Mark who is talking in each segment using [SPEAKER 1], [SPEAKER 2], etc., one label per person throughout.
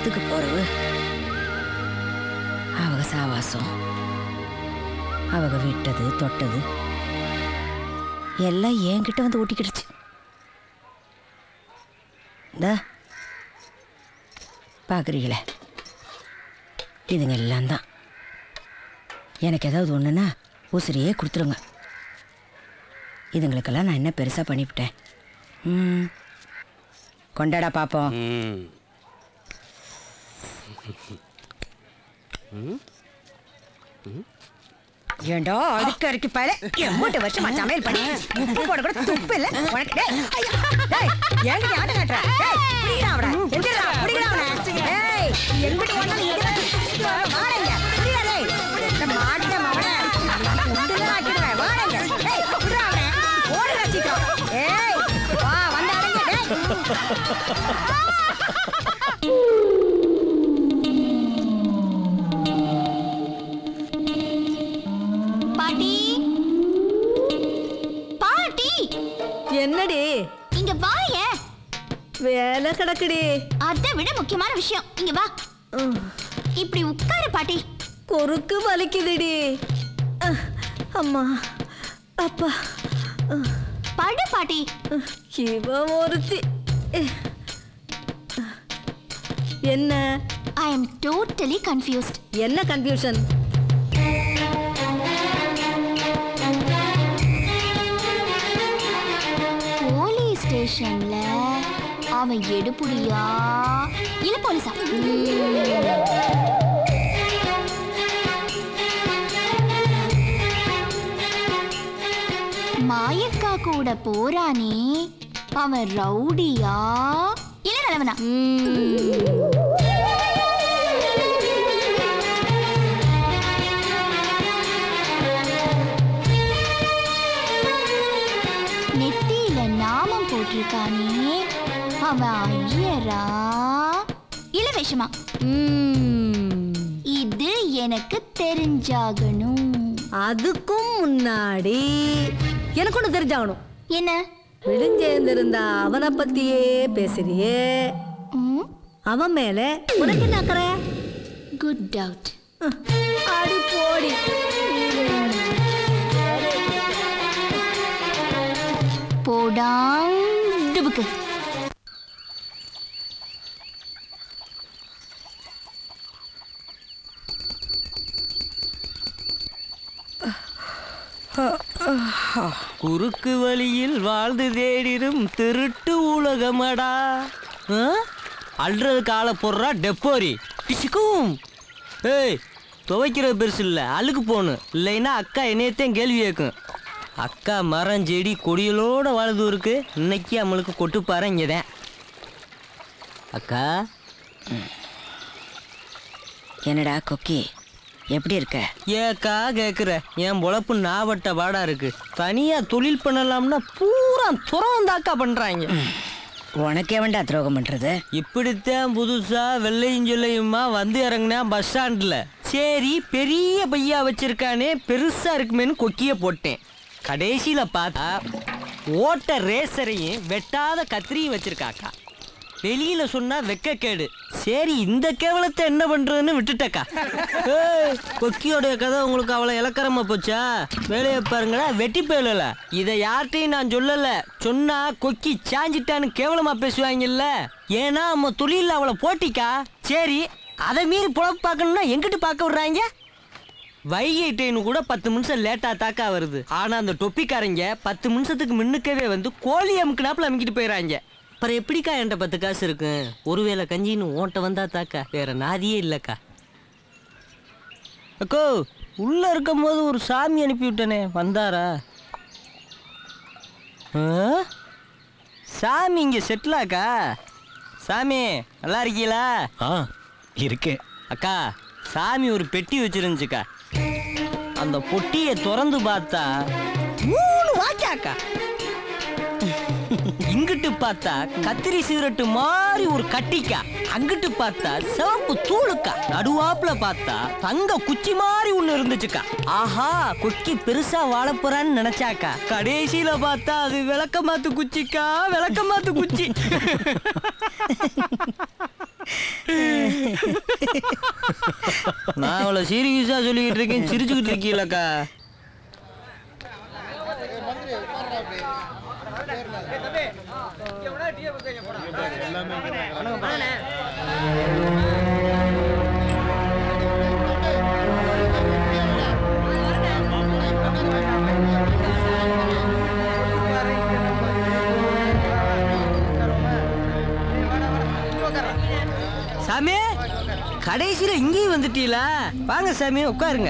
[SPEAKER 1] எதுக்கு போறவு அவங்க சாவாசம் அவங்க விட்டது தொட்டது எல்லாம் என்கிட்ட வந்து ஒட்டிக்கிடுச்சு இந்த பார்க்குறீங்களே இதுங்க எல்லாம் தான் எனக்கு ஏதாவது ஒன்றுனா உசிரியே கொடுத்துருங்க இதுங்களுக்கெல்லாம் நான் என்ன பெருசாக பண்ணிவிட்டேன் ம் கொண்டாடா பார்ப்போம்
[SPEAKER 2] ம்
[SPEAKER 1] ஏண்டா அடுக்க அரைக்கு பாரு எம்பூட்டு வருஷமா சமையல் பண்ணி உப்பு போட கூட துப்பு இல்ல உனக்கு டேய், ஐயா, டேய், ஏன்டி ஆட்டம் காட்டுற? டேய், புடிடா அவனை, எந்திரிடா, புடிடா அவனை. டேய், எங்கிட்டு வந்தாலும் இங்கதான் சுத்திட்டு வர, வாடங்க, புடிடா டேய். இந்த மாட்டுல மவனை, உண்டுதான் ஆக்கிடுவேன், வாடங்க. டேய், புடிடா அவனை, ஓடுடா சீக்கிரம். ஏய், வா, வந்து அடங்கு, டேய்.
[SPEAKER 3] பாட்டி பாட்டி
[SPEAKER 4] என்னடி
[SPEAKER 3] இங்க வாய
[SPEAKER 4] வேலை கிடக்குடி
[SPEAKER 3] அதை விட முக்கியமான விஷயம் இங்க வா
[SPEAKER 4] உம்,
[SPEAKER 3] இப்படி உட்காரு பாட்டி
[SPEAKER 4] குறுக்கு வலிக்குதுடி அஹ், அம்மா அப்பா அஹ்,
[SPEAKER 3] படு பாட்டி
[SPEAKER 4] அஹ், இவ ஒருத்தி அஹ், அஹ். என்ன
[SPEAKER 3] ஐ அம் டோட்டலி கன்ஃபியூஸ்ட்
[SPEAKER 4] என்ன கன்ஃபியூஷன்
[SPEAKER 3] போலீஸ் ஸ்டேஷன்ல அவன் எடுப்புடியா இல்ல போலீஸா மாயக்கா கூட போறானே அவன் ரவுடியா இல்ல நல்லவனா நெத்தியில நாமம் போட்டிருக்கானே அவன் ஐயரா இல்ல விஷமா இது எனக்கு தெரிஞ்சாகணும்
[SPEAKER 4] அதுக்கும் முன்னாடி எனக்கு ஒன்று தெரிஞ்சாகணும்
[SPEAKER 3] என்ன
[SPEAKER 4] விழுஞ்சேந்திருந்த அவனை பத்தியே பேசுறியே
[SPEAKER 3] ம்
[SPEAKER 4] அவன் மேல உனக்கு என்ன அக்கறை
[SPEAKER 3] குட் டவுட்
[SPEAKER 4] அஹ், அடி போடி
[SPEAKER 3] போடாங் டுபுக்கு
[SPEAKER 2] குறுக்கு வழியில் வாழ்ந்து தேடிடும் திருட்டு உலகமடா ஆ? அல்றது காலை போடுறா டெப்போரி பிசுக்கும் ஏய் துவைக்கிறது பெருசு இல்லை அழுக்கு போகணும் இல்லைன்னா அக்கா என்னையத்தையும் கேள்வி கேட்கும் அக்கா மரம் செடி கொடிகளோட வாழ்ந்து இருக்கு இன்னைக்கு நம்மளுக்கு கொட்டுப்பாரு இங்கதான் அக்கா
[SPEAKER 1] என்னடா கொக்கி எப்படி இருக்க
[SPEAKER 2] ஏக்கா கேட்குற என் பொழப்பு நாவட்ட பாடா இருக்கு தனியா தொழில் பண்ணலாம்னா பூரா துறவந்தாக்கா பண்றாங்க
[SPEAKER 1] உனக்கே வேண்டா துரோகம் பண்றது
[SPEAKER 2] இப்படித்தான் புதுசா வெள்ளையும் சொல்லையுமா வந்து இறங்குனா பஸ் ஸ்டாண்டில் சரி பெரிய பையா வச்சிருக்கானே பெருசா இருக்குமேன்னு கொக்கிய போட்டேன் கடைசியில பார்த்தா ஓட்ட ரேசரையும் வெட்டாத கத்திரியும் வச்சிருக்காக்கா வெளியில சொன்னா வெக்கக்கேடு சரி இந்த கேவலத்தை என்ன பண்றதுன்னு விட்டுட்டக்கா ஏய், கொக்கியோட கதை உங்களுக்கு அவ்வளோ இலக்கரமா போச்சா வேலையை பாருங்களா வெட்டி போயிடல இதை யார்கிட்டையும் நான் சொல்லல சொன்னா கொக்கி சாஞ்சிட்டான்னு கேவலமா பேசுவாங்கல்ல ஏன்னா நம்ம தொழிலில் அவளை போட்டிக்கா சரி அதை மீறி புழப்பு பார்க்கணும்னா எங்கிட்டு பார்க்க விடுறாங்க வைகை ட்ரெயின் கூட பத்து நிமிஷம் லேட்டா தாக்கா வருது ஆனா அந்த தொப்பிக்காரங்க பத்து நிமிஷத்துக்கு முன்னுக்கவே வந்து கோழி அமுக்குனாப்புல அமுக்கிட்டு போயிடறாங்க அப்புறம் எப்படிக்கா என்கிட்ட பத்து காசு இருக்கு ஒருவேளை கஞ்சின்னு ஓட்ட வந்தா தாக்கா வேற நாதியே இல்லக்கா அக்கோ உள்ள இருக்கும்போது ஒரு சாமி அனுப்பி விட்டனே வந்தாரா ஆ? சாமி இங்க செட்டிலாக்கா சாமி நல்லா இருக்கீங்களா
[SPEAKER 5] ஆ இருக்கேன்
[SPEAKER 2] அக்கா சாமி ஒரு பெட்டி வச்சிருந்துச்சுக்கா அந்த பொட்டியை திறந்து பார்த்தா மூணு வாக்காக்கா இங்கிட்டு பார்த்தா கத்திரி சிகரெட்டு மாதிரி ஒரு கட்டிக்கா அங்கிட்டு பார்த்தா சிவப்பு தூளுக்கா நடுவாப்புல பார்த்தா தங்க குச்சி மாதிரி ஒண்ணு இருந்துச்சுக்கா ஆஹா கொக்கி பெருசா வாழ போறான்னு நினைச்சாக்கா கடைசியில பார்த்தா அது விளக்க மாத்து குச்சிக்கா விளக்க மாத்து குச்சி நான் அவளை சீரியஸா சொல்லிக்கிட்டு இருக்கேன் சிரிச்சுக்கிட்டு இருக்கீங்களக்கா சாமி கடைசியில இங்கேயும் வந்துட்டீங்களா வாங்க சாமி உட்காருங்க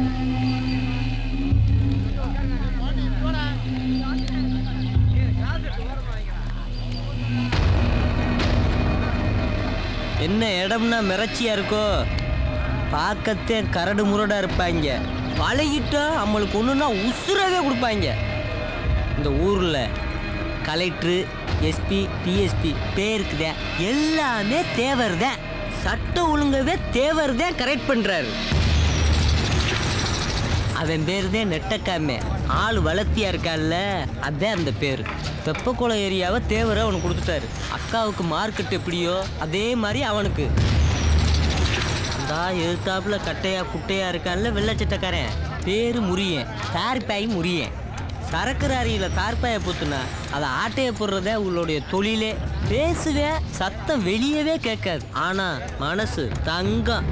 [SPEAKER 2] என்ன இடம்னா மிரட்சியா இருக்கோ பார்க்கத்தே கரடு முரடா இருப்பாங்க பழகிட்டா நம்மளுக்கு ஒன்றுனா உசுரவே கொடுப்பாங்க இந்த ஊரில் கலெக்டரு எஸ்பி பிஎஸ்பி பேருக்கு தான் எல்லாமே தேவர் தான் சட்டம் ஒழுங்கவே தேவர் தான் கரெக்ட் பண்ணுறாரு அவன் பேர் தான் நெட்டக்காமே ஆள் வளர்த்தியா இருக்கான்ல அதான் அந்த பேர் தெப்பக்குளம் ஏரியாவை தேவரை அவனுக்கு கொடுத்துட்டாரு அக்காவுக்கு மார்க்கெட் எப்படியோ அதே மாதிரி அவனுக்கு அந்த எழுத்தாப்புல கட்டையா குட்டையா இருக்கான்ல வெள்ளச்சட்டக்காரன் பேரு முரியன் தார்பாய் முரியன் சரக்கு ராரியில தார்பாயை புத்துனா அதை ஆட்டைய போடுறதே உங்களுடைய தொழிலே பேசுவே சத்தம் வெளியவே கேட்காது ஆனா மனசு தங்கம்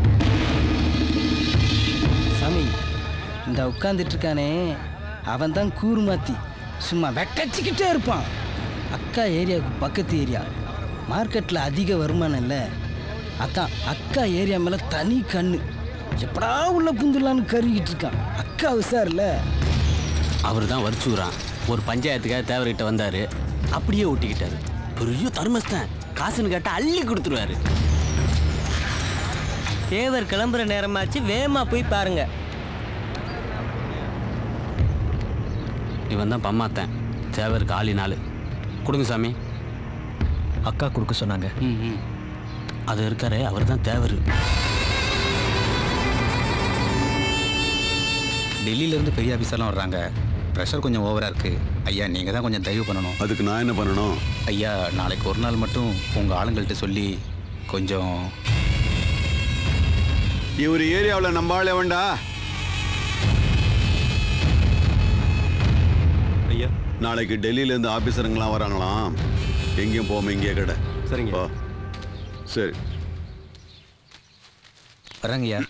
[SPEAKER 6] சாமி இந்த உட்காந்துட்டு இருக்கானே அவன் தான் கூறுமாத்தி சும்மா வெக்கச்சிக்கிட்டே இருப்பான் அக்கா ஏரியாவுக்கு பக்கத்து ஏரியா மார்க்கெட்டில் அதிக வருமானம் இல்லை அதான் அக்கா ஏரியா மேலே தனி கண்ணு எப்படா உள்ள புந்துலான்னு கருகிட்டு இருக்கான் அக்கா உசார்ல
[SPEAKER 7] அவர் தான் வரிச்சூரான் ஒரு பஞ்சாயத்துக்காக தேவர்கிட்ட வந்தார் அப்படியே ஒட்டிக்கிட்டாரு பெரிய தர்மஸ்தான் காசுன்னு கேட்டால் அள்ளி கொடுத்துருவாரு
[SPEAKER 2] தேவர் கிளம்புற நேரமாச்சு வேகமா போய் பாருங்க
[SPEAKER 7] இவன் தான் பம்மாத்தன் தேவருக்கு ஆளி நாள் கொடுங்க சாமி
[SPEAKER 5] அக்கா கொடுக்க சொன்னாங்க
[SPEAKER 7] ம் ம் அது இருக்காரு அவர் தான் தேவர்
[SPEAKER 8] டெல்லியிலேருந்து பெரிய ஆஃபீஸர்லாம் வர்றாங்க ப்ரெஷர் கொஞ்சம் ஓவராக இருக்குது ஐயா நீங்கள் தான் கொஞ்சம் தயவு பண்ணணும்
[SPEAKER 9] அதுக்கு நான் என்ன பண்ணணும்
[SPEAKER 8] ஐயா நாளைக்கு ஒரு நாள் மட்டும் உங்கள் ஆளுங்கள்ட்ட சொல்லி கொஞ்சம்
[SPEAKER 9] இவர் ஏரியாவில் நம்ம ஆளே வேண்டா
[SPEAKER 8] ஐயா
[SPEAKER 9] நாளைக்கு டெல்லியிலேருந்து ஆஃபீஸருங்களாம் வராங்களாம் எங்கேயும் போகாம இங்கேயே கடை
[SPEAKER 8] சரிங்க.
[SPEAKER 9] போ. சரி
[SPEAKER 8] வராங்க ஐயா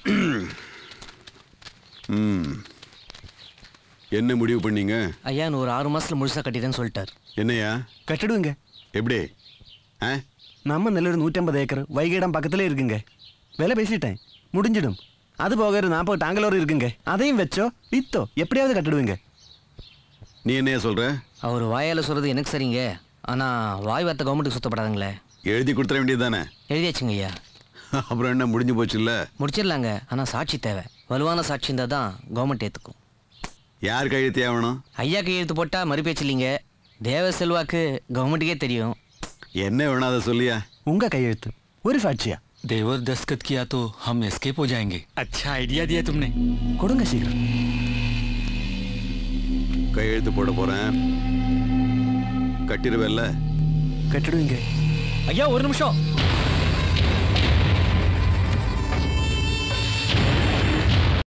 [SPEAKER 9] ம் என்ன முடிவு பண்ணீங்க
[SPEAKER 2] ஐயா இன்னும் ஒரு ஆறு மாசத்துல முழுசா கட்டிடுறேன்னு சொல்லிட்டாரு
[SPEAKER 9] என்னையா
[SPEAKER 10] கட்டிடுங்க
[SPEAKER 9] எப்படி ஆ
[SPEAKER 10] நம்ம நெல்லூர் நூற்றம்பது ஏக்கர் வைகைடம் பக்கத்துல இருக்குங்க விலை பேசிட்டேன் முடிஞ்சிடும் அது போக ஒரு நாற்பது டாங்கலோர் இருக்குங்க அதையும் வச்சோ வித்தோ எப்படியாவது கட்டிடுவீங்க
[SPEAKER 9] நீ என்னையா சொல்ற
[SPEAKER 2] அவர் வாயால சொல்றது எனக்கு சரிங்க ஆனா வாய் வார்த்தை கவர்மெண்ட்டுக்கு சுத்தப்படாதுங்களே
[SPEAKER 9] எழுதி கொடுத்துட வேண்டியது தானே
[SPEAKER 2] எழுதியாச்சுங்க ஐயா
[SPEAKER 9] அப்புறம் என்ன முடிஞ்சு போச்சுல்ல
[SPEAKER 2] முடிச்சிடலாங்க ஆனா சாட்சி தேவை வலுவான சாட்சி இருந்தால் தான் கவர்மெண்ட் ஏற்றுக்கும்
[SPEAKER 9] யார் கையெழுத்து ஆகணும்
[SPEAKER 2] ஐயா கையெழுத்து போட்டா மறுபேச்சு இல்லைங்க தேவ செல்வாக்கு கவர்மெண்ட்டுக்கே தெரியும்
[SPEAKER 9] என்ன வேணும் அதை சொல்லியா
[SPEAKER 10] உங்க கையெழுத்து ஒரு சாட்சியா
[SPEAKER 5] देवर दस्तखत किया तो हम एस्केप हो जाएंगे अच्छा आइडिया दिया तुमने
[SPEAKER 10] கொடுங்க சீக்கிரம்
[SPEAKER 9] கையெழுத்து போட போறேன் கட்டிடுவேல்ல
[SPEAKER 10] கட்டிடுவீங்க
[SPEAKER 5] ஐயா ஒரு நிமிஷம்